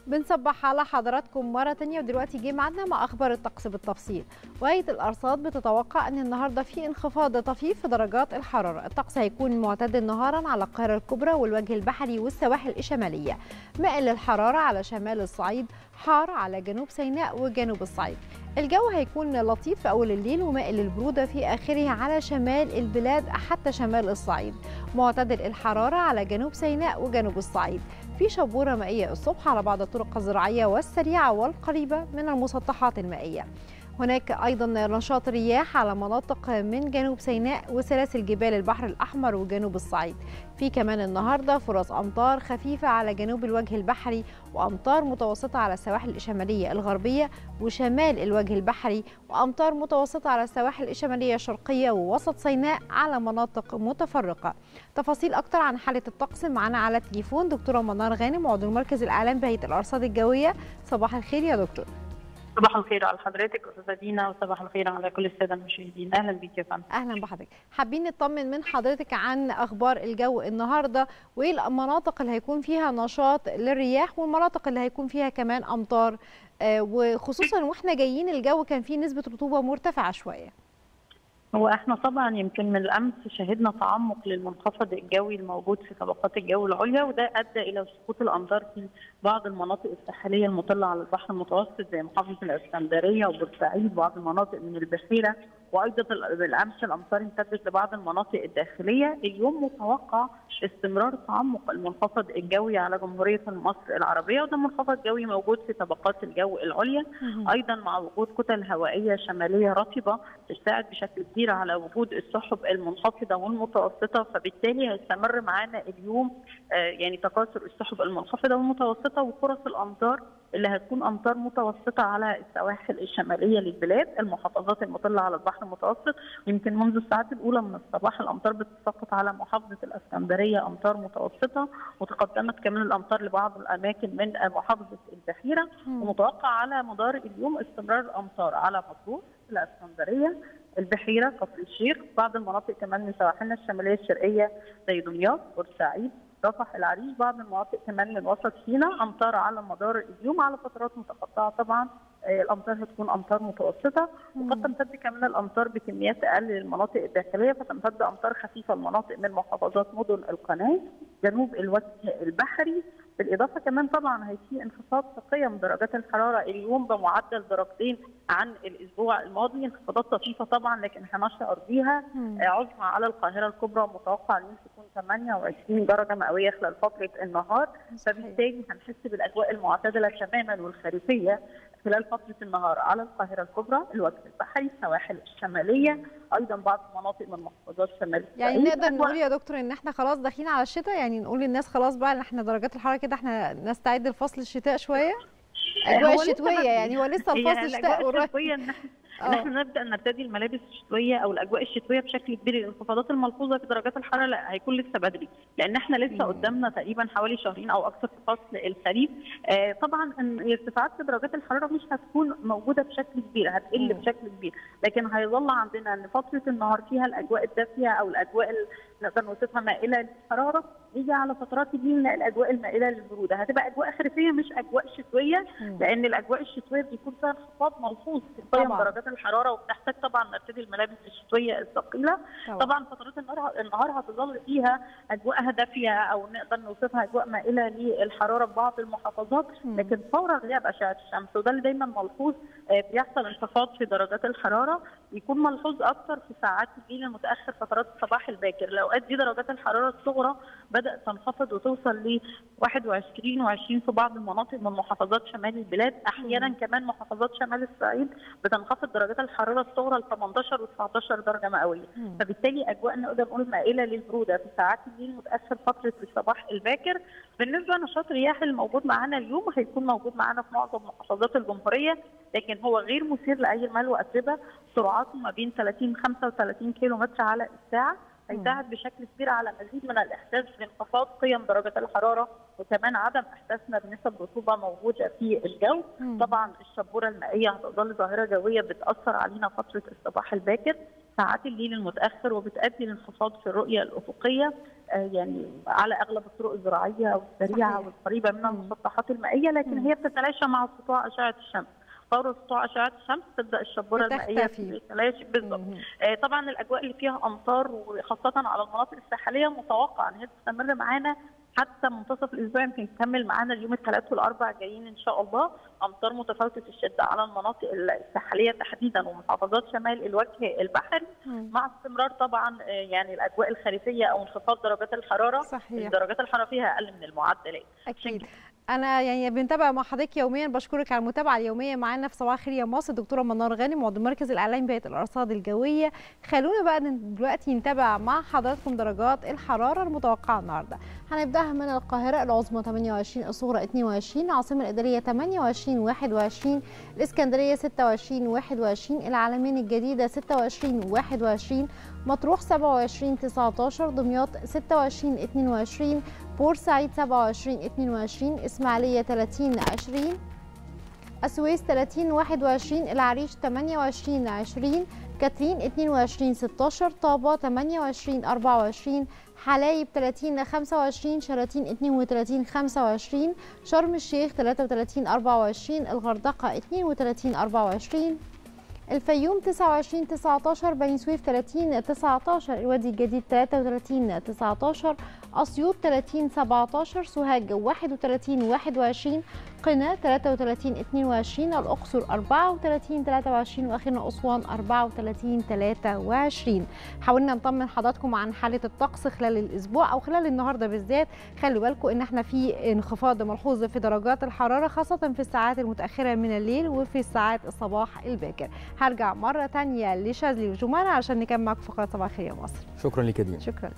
بنصبح على حضراتكم مرة تانية ودلوقتي جه معانا مع أخبار الطقس بالتفصيل وهيئة الأرصاد بتتوقع أن النهاردة في انخفاض طفيف في درجات الحرارة الطقس هيكون معتدل نهارا على القاهرة الكبرى والوجه البحري والسواحل الشمالية مائل للحرارة على شمال الصعيد حار على جنوب سيناء وجنوب الصعيد الجو هيكون لطيف في أول الليل ومائل للبرودة في آخره على شمال البلاد حتى شمال الصعيد معتدل الحرارة على جنوب سيناء وجنوب الصعيد في شبورة مائية الصبح على بعض الطرق الزراعية والسريعة والقريبة من المسطحات المائية هناك أيضا نشاط رياح على مناطق من جنوب سيناء وسلاسل جبال البحر الأحمر وجنوب الصعيد في كمان النهاردة فرص أمطار خفيفة على جنوب الوجه البحري وأمطار متوسطة على السواحل الشمالية الغربية وشمال الوجه البحري وأمطار متوسطة على السواحل الشمالية الشرقية ووسط سيناء على مناطق متفرقة تفاصيل أكتر عن حالة الطقس معنا على التليفون دكتورة منار غانم عضو المركز الإعلام بهيئة الأرصاد الجوية صباح الخير يا دكتور صباح الخير على حضرتك استاذه دينا وصباح الخير على كل الساده المشاهدين اهلا بيك يا فندم اهلا بحضرتك حابين نطمن من حضرتك عن اخبار الجو النهارده وايه المناطق اللي هيكون فيها نشاط للرياح والمناطق اللي هيكون فيها كمان امطار آه وخصوصا واحنا جايين الجو كان فيه نسبه رطوبه مرتفعه شويه هو احنا طبعا يمكن من الامس شهدنا تعمق للمنخفض الجوي الموجود في طبقات الجو العليا وده ادى الى سقوط الامطار في بعض المناطق الساحليه المطله على البحر المتوسط زي محافظه الاسكندريه وبورسعيد وبعض المناطق من البحيره وايضا بالامس الامطار امتدت لبعض المناطق الداخليه اليوم متوقع استمرار تعمق المنخفض الجوي على جمهوريه مصر العربيه وده منخفض جوي موجود في طبقات الجو العليا ايضا مع وجود كتل هوائيه شماليه رطبه تساعد بشكل كبير على وجود السحب المنخفضه والمتوسطه فبالتالي هيستمر معانا اليوم يعني تكاثر السحب المنخفضه والمتوسطه وفرص الامطار اللي هتكون امطار متوسطه على السواحل الشماليه للبلاد المحافظات المطله على البحر المتوسط يمكن منذ الساعات الاولى من الصباح الامطار بتتساقط على محافظه الاسكندريه امطار متوسطه وتقدمت كمان الامطار لبعض الاماكن من محافظه البحيره ومتوقع على مدار اليوم استمرار الامطار على مطروح الاسكندريه البحيره كفر الشيخ بعض المناطق كمان من سواحلنا الشماليه الشرقيه زي دمياط بورسعيد رفح العريش بعض المناطق كمان من وسط سيناء امطار على مدار اليوم على فترات متقطعه طبعا الامطار هتكون امطار متوسطه وقد تمتد كمان الامطار بكميات اقل للمناطق الداخليه فتمتد امطار خفيفه لمناطق من محافظات مدن القناه جنوب الوجه البحري بالاضافه كمان طبعا هيفي انخفاض في قيم درجات الحراره اليوم بمعدل درجتين عن الاسبوع الماضي انخفاضات طفيفه طبعا لكن هنشعر بيها عظمى على القاهره الكبرى متوقع ان تكون 28 درجه مئويه خلال فتره النهار فبالتالي هنحس بالاجواء المعتدله تماما والخريفيه خلال فتره النهار على القاهره الكبرى الوجه البحري السواحل الشماليه ايضا بعض المناطق من محافظات شمال يعني نقدر نقول يا دكتور ان احنا خلاص داخلين على الشتاء يعني نقول للناس خلاص بقى ان احنا درجات الحراره كده احنا نستعد لفصل الشتاء شويه اجواء الشتويه يعني هو لسه الفصل الشتاء قريب ان احنا نبدا نرتدي الملابس الشتويه او الاجواء الشتويه بشكل كبير الانخفاضات الملحوظه في درجات الحراره لا هيكون لسه بدري لان احنا لسه قدامنا تقريبا حوالي شهرين او اكثر في فصل الخريف آه طبعا الارتفاعات في درجات الحراره مش هتكون موجوده بشكل كبير هتقل بشكل كبير لكن هيظل عندنا ان فتره النهار فيها الاجواء الدافيه او الاجواء نقدر نوصفها مائله للحراره نيجي على فترات الليل نلاقي الاجواء المائله للبروده هتبقى اجواء خريفيه مش اجواء شتويه لان الاجواء الشتويه بيكون فيها انخفاض ملحوظ في قيم درجات الحراره وبتحتاج طبعا نرتدي الملابس الشتويه الثقيله طبعا, طبعا فترات النهار النهار هتظل فيها اجواءها دافيه او نقدر نوصفها اجواء مائله للحراره في بعض المحافظات لكن فور غياب اشعه الشمس وده اللي دايما ملحوظ بيحصل انخفاض في درجات الحراره بيكون ملحوظ اكثر في ساعات الليل المتاخر فترات الصباح الباكر الاوقات دي درجات الحراره الصغرى بدات تنخفض وتوصل ل 21 و20 في بعض المناطق من محافظات شمال البلاد احيانا كمان محافظات شمال الصعيد بتنخفض درجات الحراره الصغرى ل 18 و19 درجه مئويه فبالتالي اجواء نقدر نقول مائله للبروده في ساعات الليل متاخر فتره الصباح الباكر بالنسبه لنشاط الرياح الموجود معانا اليوم هيكون موجود معانا في معظم محافظات الجمهوريه لكن هو غير مثير لاي مال واتربه سرعاته ما بين 30 35 كيلو متر على الساعه هيساعد بشكل كبير على مزيد من الاحساس بانخفاض قيم درجه الحراره وكمان عدم احساسنا بنسب رطوبه موجوده في الجو طبعا الشبوره المائيه هتظل ظاهره جويه بتاثر علينا فتره الصباح الباكر ساعات الليل المتاخر وبتؤدي لانخفاض في الرؤيه الافقيه يعني على اغلب الطرق الزراعيه والسريعه والقريبه من المسطحات المائيه لكن هي بتتلاشى مع سطوع اشعه الشمس فور سطوع اشعه الشمس تبدا الشبوره المائيه تتلاشى بالظبط طبعا الاجواء اللي فيها امطار وخاصه على المناطق الساحليه متوقع ان هي تستمر معانا حتى منتصف الاسبوع يمكن تكمل معانا اليوم الثلاث والاربع جايين ان شاء الله امطار متفاوته الشده على المناطق الساحليه تحديدا ومحافظات شمال الوجه البحري مع استمرار طبعا يعني الاجواء الخريفيه او انخفاض درجات الحراره صحيح. درجات الحراره فيها اقل من المعدلات اكيد انا يعني بنتابع مع حضرتك يوميا بشكرك على المتابعه اليوميه معانا في صباح الخير يا مصر الدكتوره منار غانم عضو مركز الاعلام بهيئه الارصاد الجويه خلونا بقى دلوقتي نتابع مع حضراتكم درجات الحراره المتوقعه النهارده هنبداها من القاهره العظمى 28 الصغرى 22 العاصمه الاداريه 28 21 الاسكندريه 26 21 العلمين الجديده 26 21 مطروح 27 19 دمياط 26 22 بورسعيد 27 22 اسماعيليه 30 20 السويس 30 21 العريش 28 20 كاترين 22 16 طابة 28 24 حلايب 30 25 شلاتين 32 25 شرم الشيخ 33 24 الغردقة 32 24 الفيوم 29 19 بني سويف 30 19 الوادي الجديد 33 19 اسيوط 30 17 سوهاج 31 21 قنا 33 22 الاقصر 34 23 واخيرا اسوان 34 23 حاولنا نطمن حضراتكم عن حاله الطقس خلال الاسبوع او خلال النهارده بالذات خلوا بالكم ان احنا في انخفاض ملحوظ في درجات الحراره خاصه في الساعات المتاخره من الليل وفي ساعات الصباح الباكر هرجع مره ثانيه لشاذلي وجمانه عشان نكمل معاكم فقره صباح الخير يا مصر شكرا لك يا دينا شكرا